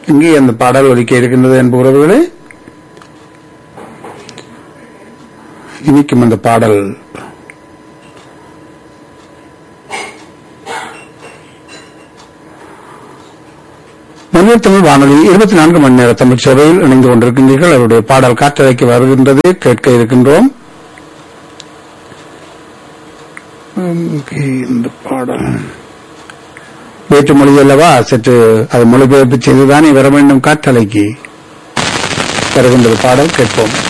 இங்கே அந்த பாடல் ஒலிக்க இருக்கின்றது என்பவர்களே இனிக்கும் அந்த பாடல் மன்னர் தமிழ் வானொலி இருபத்தி நான்கு மணி நேர தமிழ் சேவையில் இணைந்து கொண்டிருக்கின்றீர்கள் அவருடைய பாடல் காற்றலைக்கு வருகின்றது கேட்க இருக்கின்றோம் இங்கே இந்த பாடல் வேற்று மொழி அல்லவா சற்று அது மொழிபெயர்ப்பு செய்துதானே வர வேண்டும் காற்றலைக்கு வருகின்றது பாடல் கேட்போம்